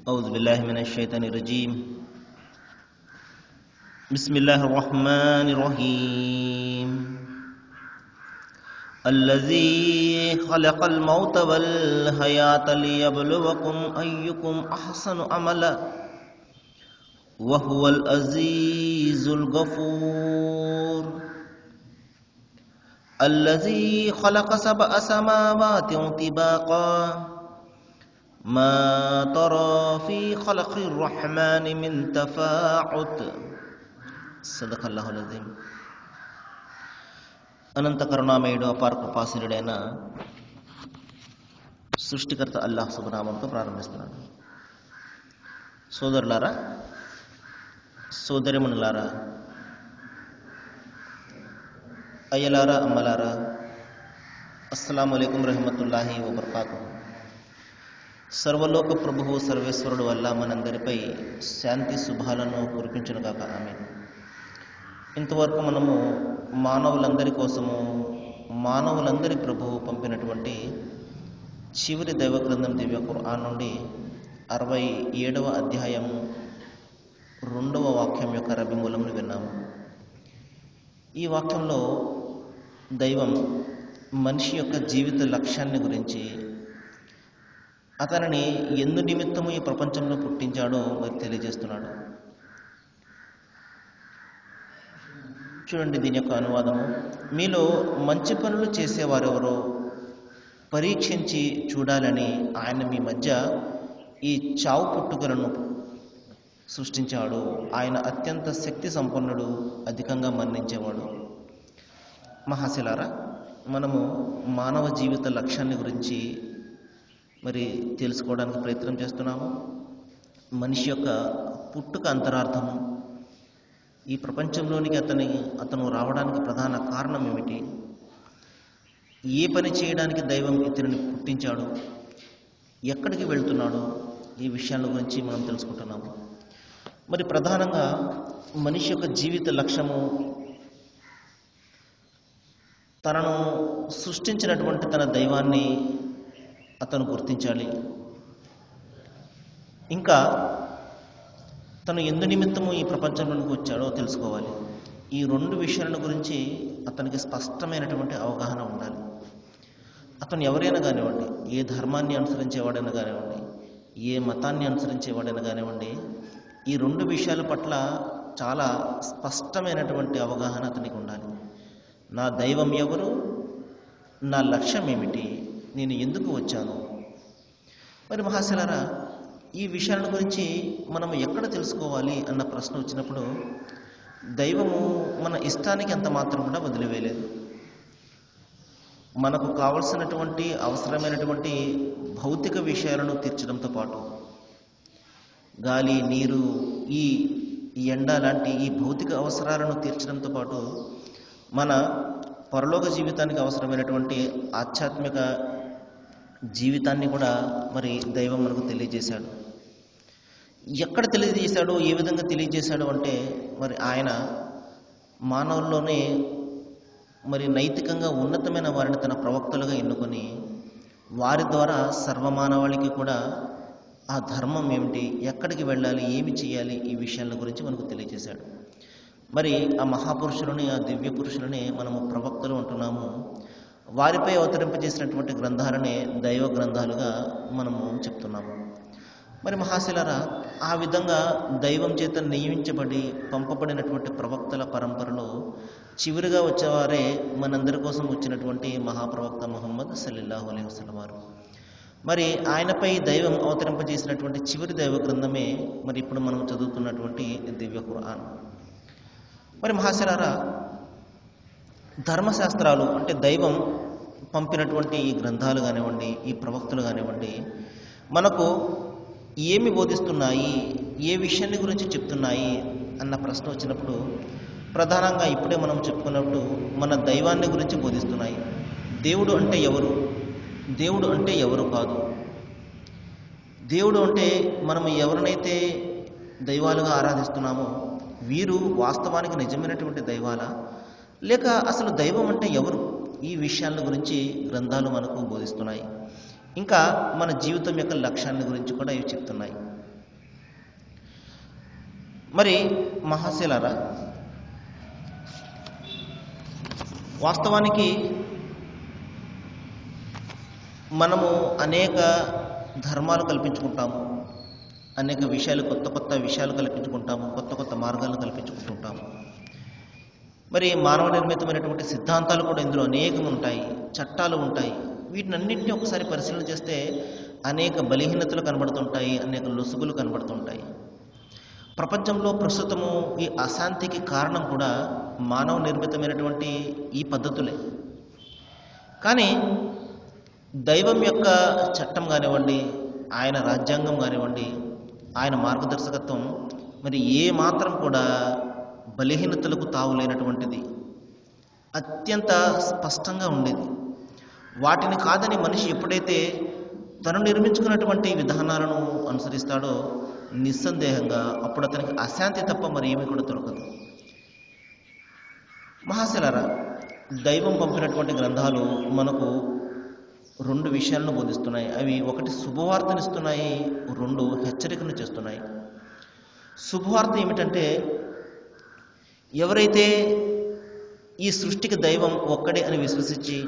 أعوذ بالله من الشيطان الرجيم بسم الله الرحمن الرحيم الذي خلق الموت والحياة ليبلوكم أيكم أحسن عملا وهو العزيز الغفور الذي خلق سبع سماوات طباقا ما ترى في خلق الرحمن من تفاعت صدق الله العظيم అనంత కరుణామయుడు అపార కృపాసురుడైన సృష్టికర్త అల్లాహ్ శుభనామంతో ప్రారంభిస్తున్నాడు సోదరులారా సోదరిమణులారా అయ్యలారా అమ్మలారా అస్సలం అయికం రహమతుల్లాహి వబర్కాతు సర్వలోక ప్రభువు సర్వేశ్వరుడు వల్ల మనందరిపై శాంతి శుభాలను కురిపించును కాక ఆమె ఇంతవరకు మనము మానవులందరి కోసము మానవులందరి ప్రభువు పంపినటువంటి చివరి దైవ గ్రంథం దివ్య ఖురాన్ నుండి అరవై ఏడవ అధ్యాయం రెండవ వాక్యం యొక్క రబిమూలమును విన్నాము ఈ వాక్యంలో దైవం మనిషి యొక్క జీవిత లక్ష్యాన్ని గురించి అతనిని ఎందు నిమిత్తము ఈ ప్రపంచంలో పుట్టించాడో మరి తెలియజేస్తున్నాడు చూడండి దీని యొక్క అనువాదము మీలో మంచి పనులు చేసేవారెవరో పరీక్షించి చూడాలని ఆయన మీ మధ్య ఈ చావు పుట్టుకలను సృష్టించాడు ఆయన అత్యంత శక్తి సంపన్నుడు అధికంగా మరణించేవాడు మహాశిలారా మనము మానవ జీవిత లక్ష్యాన్ని గురించి మరి తెలుసుకోవడానికి ప్రయత్నం చేస్తున్నాము మనిషి యొక్క పుట్టుక అంతరార్థము ఈ ప్రపంచంలోనికి అతని అతను రావడానికి ప్రధాన కారణం ఏమిటి ఏ పని చేయడానికి దైవం ఇతనిని పుట్టించాడు ఎక్కడికి వెళ్తున్నాడు ఈ విషయాల గురించి మనం తెలుసుకుంటున్నాము మరి ప్రధానంగా మనిషి యొక్క జీవిత లక్ష్యము తనను సృష్టించినటువంటి తన దైవాన్ని అతను గుర్తించాలి ఇంకా తను ఎందు నిమిత్తము ఈ ప్రపంచంలోనికి వచ్చాడో తెలుసుకోవాలి ఈ రెండు విషయాల గురించి అతనికి స్పష్టమైనటువంటి అవగాహన ఉండాలి అతను ఎవరైనా కానివ్వండి ఏ ధర్మాన్ని అనుసరించేవాడైనా కానివ్వండి ఏ మతాన్ని అనుసరించేవాడైనా కానివ్వండి ఈ రెండు విషయాల పట్ల చాలా స్పష్టమైనటువంటి అవగాహన అతనికి ఉండాలి నా దైవం ఎవరు నా లక్ష్యం ఏమిటి నేను ఎందుకు వచ్చాను మరి మహాశిలారా ఈ విషయాల గురించి మనం ఎక్కడ తెలుసుకోవాలి అన్న ప్రశ్న వచ్చినప్పుడు దైవము మన ఇష్టానికి ఎంత మాత్రం కూడా వదిలివేయలేదు మనకు కావలసినటువంటి అవసరమైనటువంటి భౌతిక విషయాలను తీర్చడంతో పాటు గాలి నీరు ఈ ఎండ లాంటి ఈ భౌతిక అవసరాలను తీర్చడంతో పాటు మన పరలోక జీవితానికి అవసరమైనటువంటి ఆధ్యాత్మిక జీవితాన్ని కూడా మరి దైవం మనకు తెలియజేశాడు ఎక్కడ తెలియజేశాడు ఏ విధంగా తెలియజేశాడు అంటే మరి ఆయన మానవుల్లోనే మరి నైతికంగా ఉన్నతమైన వారిని తన ప్రవక్తలుగా ఎన్నుకొని వారి ద్వారా సర్వమానవాళికి కూడా ఆ ధర్మం ఏమిటి ఎక్కడికి వెళ్ళాలి ఏమి చేయాలి ఈ విషయాల గురించి మనకు తెలియజేశాడు మరి ఆ మహాపురుషులని ఆ దివ్య పురుషులని మనము ప్రవక్తలు అంటున్నాము వారిపై అవతరింపజేసినటువంటి గ్రంథాలనే దైవ గ్రంథాలుగా మనము చెప్తున్నాము మరి మహాశిలారా ఆ విధంగా దైవం చేత నియమించబడి పంపబడినటువంటి ప్రవక్తల పరంపరలో చివరిగా వచ్చేవారే మనందరి కోసం వచ్చినటువంటి మహాప్రవక్త ముహమ్మద్ సల్లిల్లాహు అలైహి వసల్లం వారు మరి ఆయనపై దైవం అవతరింపజేసినటువంటి చివరి దైవ గ్రంథమే మరి ఇప్పుడు మనం చదువుతున్నటువంటి దివ్య ఖురాన్ మరి మహాశిలారా ధర్మశాస్త్రాలు అంటే దైవం పంపినటువంటి ఈ గ్రంథాలు కానివ్వండి ఈ ప్రవక్తలు కానివ్వండి మనకు ఏమి బోధిస్తున్నాయి ఏ విషయాన్ని గురించి చెప్తున్నాయి అన్న ప్రశ్న వచ్చినప్పుడు ప్రధానంగా ఇప్పుడే మనం చెప్పుకున్నప్పుడు మన దైవాన్ని గురించి బోధిస్తున్నాయి దేవుడు అంటే ఎవరు దేవుడు అంటే ఎవరు కాదు దేవుడు అంటే మనం ఎవరినైతే దైవాలుగా ఆరాధిస్తున్నామో వీరు వాస్తవానికి నిజమైనటువంటి దైవాలా లేక అసలు దైవం అంటే ఎవరు ఈ విషయాల గురించి గ్రంథాలు మనకు బోధిస్తున్నాయి ఇంకా మన జీవితం యొక్క లక్ష్యాన్ని గురించి కూడా ఇవి చెప్తున్నాయి మరి మహాశిలారా వాస్తవానికి మనము అనేక ధర్మాలు కల్పించుకుంటాము అనేక విషయాలు కొత్త కొత్త విషయాలు కల్పించుకుంటాము కొత్త కొత్త మార్గాలను కల్పించుకుంటుంటాము మరి మానవ నిర్మితమైనటువంటి సిద్ధాంతాలు కూడా ఇందులో అనేకం ఉంటాయి చట్టాలు ఉంటాయి వీటినన్నింటినీ ఒకసారి పరిశీలన చేస్తే అనేక బలహీనతలు కనబడుతుంటాయి అనేక లొసుగులు కనబడుతుంటాయి ప్రపంచంలో ప్రస్తుతము ఈ అశాంతికి కారణం కూడా మానవ నిర్మితమైనటువంటి ఈ పద్ధతులే కానీ దైవం యొక్క చట్టం కానివ్వండి ఆయన రాజ్యాంగం కానివ్వండి ఆయన మార్గదర్శకత్వం మరి ఏ మాత్రం కూడా బలహీనతలకు తావులేనటువంటిది అత్యంత స్పష్టంగా ఉండేది వాటిని కాదని మనిషి ఎప్పుడైతే తను నిర్మించుకున్నటువంటి విధానాలను అనుసరిస్తాడో నిస్సందేహంగా అప్పుడు అతనికి అశాంతి తప్ప మరి ఏమీ కూడా దొరకదు మహాశిలారా దైవం పంపినటువంటి గ్రంథాలు మనకు రెండు విషయాలను బోధిస్తున్నాయి అవి ఒకటి శుభవార్తనిస్తున్నాయి రెండు హెచ్చరికను చేస్తున్నాయి శుభవార్త ఏమిటంటే ఎవరైతే ఈ సృష్టికి దైవం ఒక్కడే అని విశ్వసించి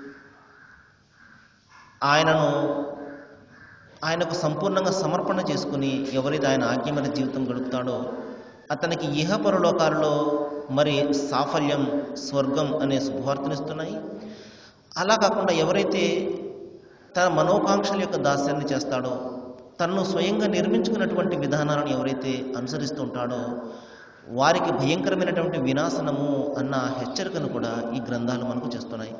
ఆయనను ఆయనకు సంపూర్ణంగా సమర్పణ చేసుకుని ఎవరైతే ఆయన ఆజ్ఞమైన జీవితం గడుపుతాడో అతనికి ఇహ పరలోకాలలో మరి సాఫల్యం స్వర్గం అనే శుభవార్తనిస్తున్నాయి అలా కాకుండా ఎవరైతే తన మనోకాంక్షల యొక్క దాస్యాన్ని చేస్తాడో తనను స్వయంగా నిర్మించుకున్నటువంటి విధానాలను ఎవరైతే అనుసరిస్తూ ఉంటాడో వారికి భయంకరమైనటువంటి వినాశనము అన్న హెచ్చరికను కూడా ఈ గ్రంథాలు మనకు చేస్తున్నాయి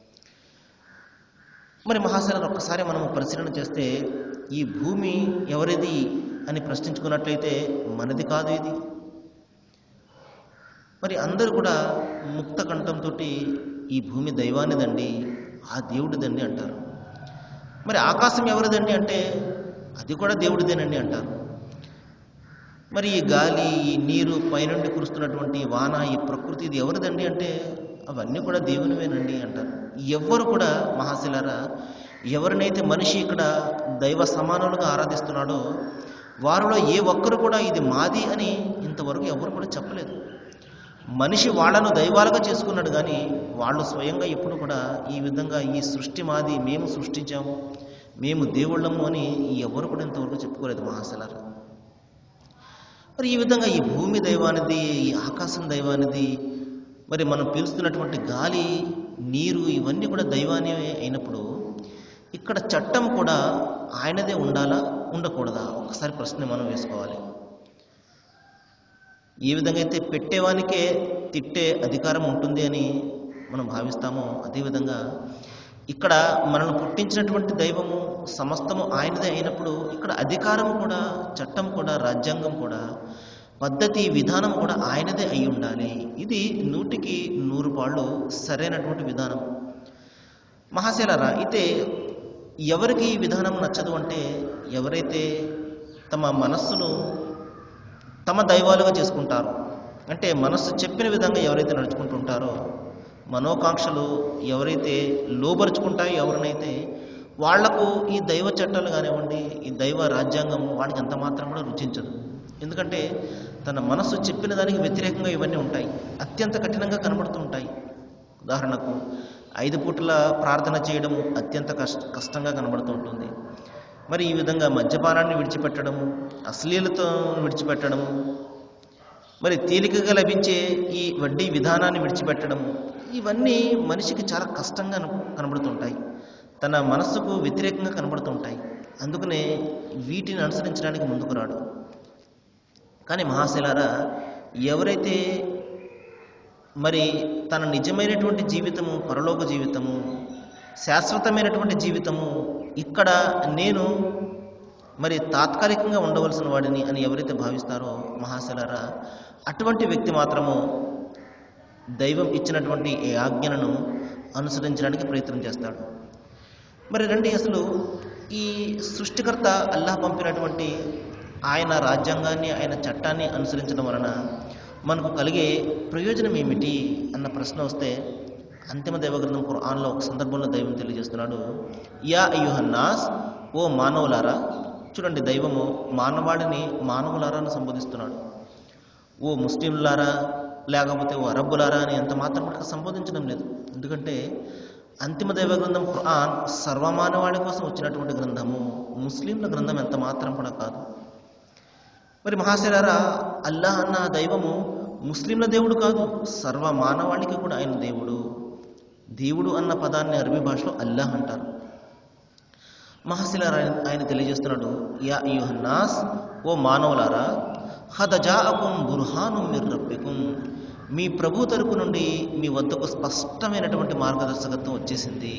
మరి మహాశైలం ఒక్కసారి మనము పరిశీలన చేస్తే ఈ భూమి ఎవరిది అని ప్రశ్నించుకున్నట్లయితే మనది కాదు ఇది మరి అందరూ కూడా ముక్త కంఠంతో ఈ భూమి దైవానిదండి ఆ దేవుడిదండి అంటారు మరి ఆకాశం ఎవరిదండి అంటే అది కూడా దేవుడిదేనండి అంటారు మరి ఈ గాలి ఈ నీరు పైనుండి కురుస్తున్నటువంటి వాన ఈ ప్రకృతి ఇది ఎవరిదండి అంటే అవన్నీ కూడా దేవునివేనండి అంటారు ఎవ్వరు కూడా మహాశిలారా ఎవరినైతే మనిషి ఇక్కడ దైవ సమానులుగా ఆరాధిస్తున్నాడో వారిలో ఏ ఒక్కరు కూడా ఇది మాది అని ఇంతవరకు ఎవరు కూడా చెప్పలేదు మనిషి వాళ్ళను దైవాలుగా చేసుకున్నాడు కానీ వాళ్ళు స్వయంగా ఎప్పుడు కూడా ఈ విధంగా ఈ సృష్టి మాది మేము సృష్టించాము మేము దేవుళ్ళము అని ఎవరు కూడా ఇంతవరకు చెప్పుకోలేదు మహాశలారా మరి ఈ విధంగా ఈ భూమి దైవానిది ఈ ఆకాశం దైవానిది మరి మనం పీల్చుతున్నటువంటి గాలి నీరు ఇవన్నీ కూడా దైవాని అయినప్పుడు ఇక్కడ చట్టం కూడా ఆయనదే ఉండాలా ఉండకూడదా ఒకసారి ప్రశ్న మనం వేసుకోవాలి ఏ విధంగా అయితే పెట్టేవానికే తిట్టే అధికారం ఉంటుంది అని మనం భావిస్తామో అదేవిధంగా ఇక్కడ మనల్ని పుట్టించినటువంటి దైవము సమస్తము ఆయనదే అయినప్పుడు ఇక్కడ అధికారం కూడా చట్టం కూడా రాజ్యాంగం కూడా పద్ధతి విధానం కూడా ఆయనదే అయి ఉండాలి ఇది నూటికి నూరు పాళ్ళు సరైనటువంటి విధానం మహాశైలరా అయితే ఎవరికి ఈ విధానం నచ్చదు అంటే ఎవరైతే తమ మనస్సును తమ దైవాలుగా చేసుకుంటారు అంటే మనస్సు చెప్పిన విధంగా ఎవరైతే నడుచుకుంటుంటారో మనోకాంక్షలు ఎవరైతే లోబరుచుకుంటాయో ఎవరినైతే వాళ్లకు ఈ దైవ చట్టాలు కానివ్వండి ఈ దైవ రాజ్యాంగం వాడికి అంత మాత్రం కూడా రుచించదు ఎందుకంటే తన మనస్సు చెప్పిన దానికి వ్యతిరేకంగా ఇవన్నీ ఉంటాయి అత్యంత కఠినంగా కనబడుతూ ఉంటాయి ఉదాహరణకు ఐదు పూటల ప్రార్థన చేయడం అత్యంత కష్ట కష్టంగా కనబడుతూ ఉంటుంది మరి ఈ విధంగా మద్యపానాన్ని విడిచిపెట్టడము అశ్లీలతో విడిచిపెట్టడము మరి తేలికగా లభించే ఈ వడ్డీ విధానాన్ని విడిచిపెట్టడము ఇవన్నీ మనిషికి చాలా కష్టంగా కనబడుతుంటాయి తన మనస్సుకు వ్యతిరేకంగా కనబడుతుంటాయి అందుకనే వీటిని అనుసరించడానికి ముందుకు రాడు కానీ మహాశిలారా ఎవరైతే మరి తన నిజమైనటువంటి జీవితము పరలోక జీవితము శాశ్వతమైనటువంటి జీవితము ఇక్కడ నేను మరి తాత్కాలికంగా ఉండవలసిన వాడిని అని ఎవరైతే భావిస్తారో మహాశలారా అటువంటి వ్యక్తి మాత్రము దైవం ఇచ్చినటువంటి ఈ ఆజ్ఞలను అనుసరించడానికి ప్రయత్నం చేస్తాడు మరి రండి అసలు ఈ సృష్టికర్త అల్లాహ్ పంపినటువంటి ఆయన రాజ్యాంగాన్ని ఆయన చట్టాన్ని అనుసరించడం వలన మనకు కలిగే ప్రయోజనం ఏమిటి అన్న ప్రశ్న వస్తే అంతిమ దైవగ్రంథం ఖురాన్లో ఒక సందర్భంలో దైవం తెలియజేస్తున్నాడు యా అయ్యుహన్నాస్ ఓ మానవులారా చూడండి దైవము మానవాళిని మానవులారా అని సంబోధిస్తున్నాడు ఓ ముస్లింలారా లేకపోతే ఓ అరబ్బులారా అని ఎంత మాత్రం కూడా సంబోధించడం లేదు ఎందుకంటే అంతిమ దైవ గ్రంథం ఖురాన్ సర్వమానవాళి కోసం వచ్చినటువంటి గ్రంథము ముస్లింల గ్రంథం ఎంత మాత్రం కూడా కాదు మరి మహాశరారా అల్లాహ్ అన్న దైవము ముస్లింల దేవుడు కాదు సర్వ మానవాళికి కూడా ఆయన దేవుడు దేవుడు అన్న పదాన్ని అరబీ భాషలో అల్లాహ్ అంటారు మహాశిలారా ఆయన ఆయన తెలియజేస్తున్నాడు యా యుహన్నాస్ ఓ మానవులారా హదజాఅకుం బుర్హాను మిర్ రబ్బికుం మీ ప్రభు తరపు నుండి మీ వద్దకు స్పష్టమైనటువంటి మార్గదర్శకత్వం వచ్చేసింది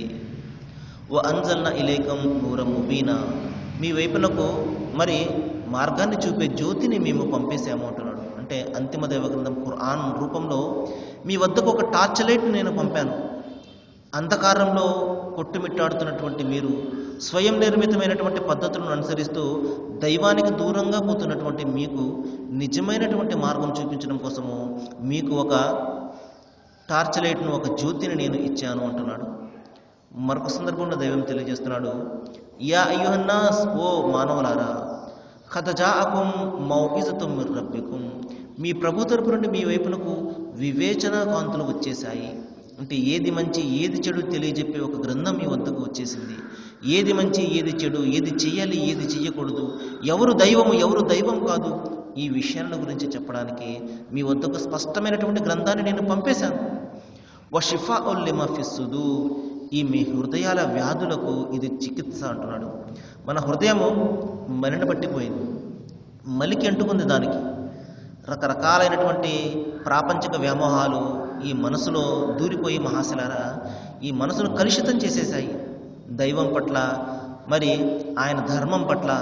ఓ అంజల్న ఇలేకం నూరం ముబీనా మీ వైపునకు మరి మార్గాన్ని చూపే జ్యోతిని మేము పంపేశాము అంటున్నాడు అంటే అంతిమ దైవ గ్రంథం ఖురాన్ రూపంలో మీ వద్దకు ఒక టార్చ్ లైట్ నేను పంపాను అంధకారంలో కొట్టుమిట్టాడుతున్నటువంటి మీరు స్వయం నిర్మితమైనటువంటి పద్ధతులను అనుసరిస్తూ దైవానికి దూరంగా పోతున్నటువంటి మీకు నిజమైనటువంటి మార్గం చూపించడం కోసము మీకు ఒక టార్చ్ లైట్ను ఒక జ్యోతిని నేను ఇచ్చాను అంటున్నాడు మరొక సందర్భంలో దైవం తెలియజేస్తున్నాడు యా అయ్యుహన్నాస్ ఓ మానవులారా కథజాఅకుం మౌఇజతుం మిర్ రబ్బికుం మీ ప్రభు తరపు నుండి మీ వైపునకు వివేచన కాంతులు వచ్చేశాయి అంటే ఏది మంచి ఏది చెడు తెలియజెప్పే ఒక గ్రంథం మీ వద్దకు వచ్చేసింది ఏది మంచి ఏది చెడు ఏది చెయ్యాలి ఏది చెయ్యకూడదు ఎవరు దైవము ఎవరు దైవం కాదు ఈ విషయాల గురించి చెప్పడానికి మీ వద్దకు స్పష్టమైనటువంటి గ్రంథాన్ని నేను పంపేశాను వషిఫా ఉల్లిమా ఫిస్సుదు ఈ మీ హృదయాల వ్యాధులకు ఇది చికిత్స అంటున్నాడు మన హృదయము మలిన పట్టిపోయింది మలికి అంటుకుంది దానికి రకరకాలైనటువంటి ప్రాపంచిక వ్యామోహాలు ఈ మనసులో దూరిపోయి మహాశిలారా ఈ మనసును కలుషితం చేసేశాయి దైవం పట్ల మరి ఆయన ధర్మం పట్ల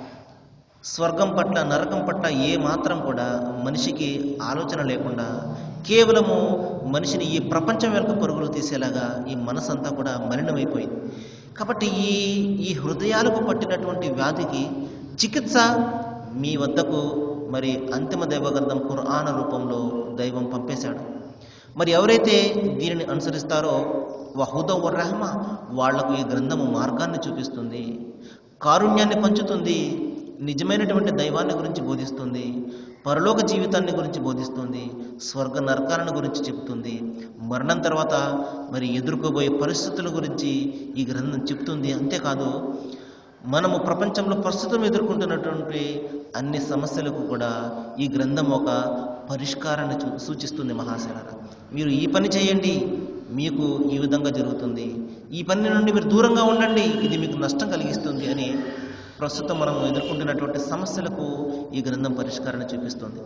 స్వర్గం పట్ల నరకం పట్ల ఏ మాత్రం కూడా మనిషికి ఆలోచన లేకుండా కేవలము మనిషిని ఈ ప్రపంచం వెనుక పరుగులు తీసేలాగా ఈ మనసంతా కూడా మలినమైపోయింది కాబట్టి ఈ ఈ హృదయాలకు పట్టినటువంటి వ్యాధికి చికిత్స మీ వద్దకు మరి అంతిమ దైవగ్రంథం ఖురాన రూపంలో దైవం పంపేశాడు మరి ఎవరైతే దీనిని అనుసరిస్తారో వహుద రహమ వాళ్లకు ఈ గ్రంథము మార్గాన్ని చూపిస్తుంది కారుణ్యాన్ని పంచుతుంది నిజమైనటువంటి దైవాన్ని గురించి బోధిస్తుంది పరలోక జీవితాన్ని గురించి బోధిస్తుంది స్వర్గ నరకాలను గురించి చెబుతుంది మరణం తర్వాత మరి ఎదుర్కోబోయే పరిస్థితుల గురించి ఈ గ్రంథం చెప్తుంది అంతేకాదు మనము ప్రపంచంలో ప్రస్తుతం ఎదుర్కొంటున్నటువంటి అన్ని సమస్యలకు కూడా ఈ గ్రంథం ఒక పరిష్కారాన్ని చూ- సూచిస్తుంది మహాశిలారా మీరు ఈ పని చేయండి మీకు ఈ విధంగా జరుగుతుంది ఈ పని నుండి మీరు దూరంగా ఉండండి ఇది మీకు నష్టం కలిగిస్తుంది అని ప్రస్తుతం మనం ఎదుర్కొంటున్నటువంటి సమస్యలకు ఈ గ్రంథం పరిష్కారాన్ని చూపిస్తుంది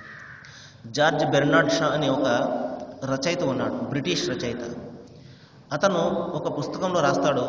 జార్జ్ బెర్నాడ్ షా అనే ఒక రచయిత ఉన్నాడు బ్రిటిష్ రచయిత అతను ఒక పుస్తకంలో రాస్తాడు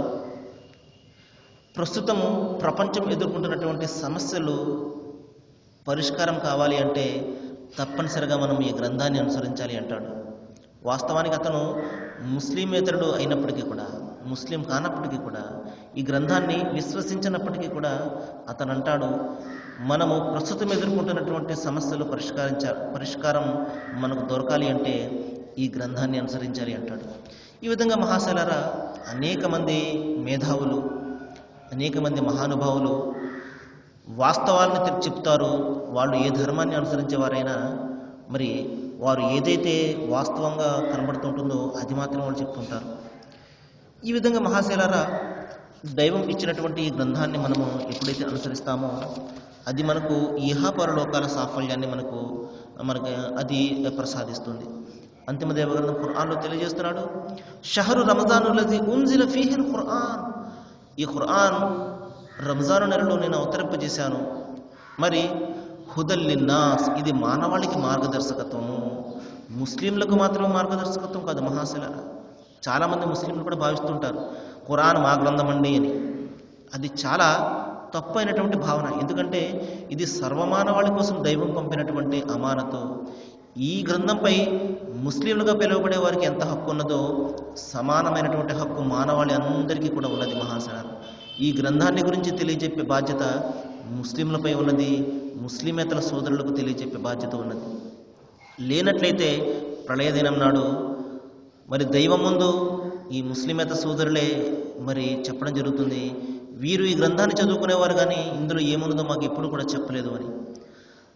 ప్రస్తుతము ప్రపంచం ఎదుర్కొంటున్నటువంటి సమస్యలు పరిష్కారం కావాలి అంటే తప్పనిసరిగా మనం ఈ గ్రంథాన్ని అనుసరించాలి అంటాడు వాస్తవానికి అతను ముస్లిమేతరుడు అయినప్పటికీ కూడా ముస్లిం కానప్పటికీ కూడా ఈ గ్రంథాన్ని విశ్వసించినప్పటికీ కూడా అతను అంటాడు మనము ప్రస్తుతం ఎదుర్కొంటున్నటువంటి సమస్యలు పరిష్కరించ పరిష్కారం మనకు దొరకాలి అంటే ఈ గ్రంథాన్ని అనుసరించాలి అంటాడు ఈ విధంగా మహాశైలారా అనేక మంది మేధావులు అనేక మంది మహానుభావులు వాస్తవాలను తె- చెప్తారు వాళ్ళు ఏ ధర్మాన్ని అనుసరించేవారైనా మరి వారు ఏదైతే వాస్తవంగా కనబడుతుంటుందో అది మాత్రం వాళ్ళు చెప్తుంటారు ఈ విధంగా మహాశైలారా దైవం ఇచ్చినటువంటి ఈ గ్రంథాన్ని మనము ఎప్పుడైతే అనుసరిస్తామో అది మనకు ఇహపరలోకాల సాఫల్యాన్ని మనకు మనకు అది ప్రసాదిస్తుంది అంతిమ దేవ గ్రంథం ఖురాన్లో తెలియజేస్తున్నాడు షహరు రంజాను లజీ ఉంజిల ఫీహిల్ ఖురాన్ ఈ ఖురాన్ రంజాను నెలలో నేను అవతరింపజేశాను మరి హుదల్లిన్నాస్ ఇది మానవాళికి మార్గదర్శకత్వము ముస్లింలకు మాత్రమే మార్గదర్శకత్వం కాదు మహాశిలారా చాలామంది ముస్లింలు కూడా భావిస్తుంటారు ఖురాన్ మా గ్రంథం అండి అని అది చాలా తప్పు అయినటువంటి భావన ఎందుకంటే ఇది సర్వమానవాళి కోసం దైవం పంపినటువంటి అమానతు ఈ గ్రంథంపై ముస్లింలుగా పిలువబడే వారికి ఎంత హక్కు ఉన్నదో సమానమైనటువంటి హక్కు మానవాళి అందరికీ కూడా ఉన్నది మహాశనాలు ఈ గ్రంథాన్ని గురించి తెలియజెప్పే బాధ్యత ముస్లింలపై ఉన్నది ముస్లిమేతర సోదరులకు తెలియజెప్పే బాధ్యత ఉన్నది లేనట్లయితే ప్రళయ దినం నాడు మరి దైవం ముందు ఈ ముస్లిమేత సోదరులే మరి చెప్పడం జరుగుతుంది వీరు ఈ గ్రంథాన్ని చదువుకునేవారు కానీ ఇందులో ఏమున్నదో మాకు ఎప్పుడు కూడా చెప్పలేదు అని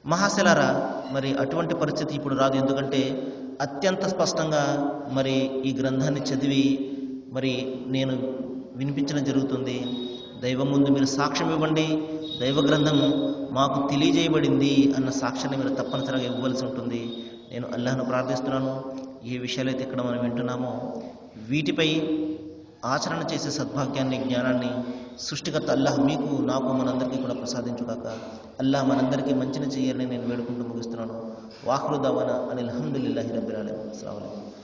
మహాశిలారా మరి అటువంటి పరిస్థితి ఇప్పుడు రాదు ఎందుకంటే అత్యంత స్పష్టంగా మరి ఈ గ్రంథాన్ని చదివి మరి నేను వినిపించడం జరుగుతుంది దైవం ముందు మీరు సాక్ష్యం ఇవ్వండి దైవ గ్రంథం మాకు తెలియజేయబడింది అన్న సాక్ష్యాన్ని మీరు తప్పనిసరిగా ఇవ్వవలసి ఉంటుంది నేను అల్లాహ్ను ప్రార్థిస్తున్నాను ఏ విషయాలైతే ఇక్కడ మనం వింటున్నామో వీటిపై ఆచరణ చేసే సద్భాగ్యాన్ని జ్ఞానాన్ని సృష్టికర్త అల్లాహ్ మీకు నాకు మనందరికీ కూడా ప్రసాదించుగాక అల్లాహ్ మనందరికీ మంచిని చేయాలని నేను వేడుకుంటూ ముగిస్తున్నాను వాహ్రు దవాన అని అల్హమ్దుల్లాహి రబ్బిల్ ఆలమీన్ అస్సలాము అలైకుం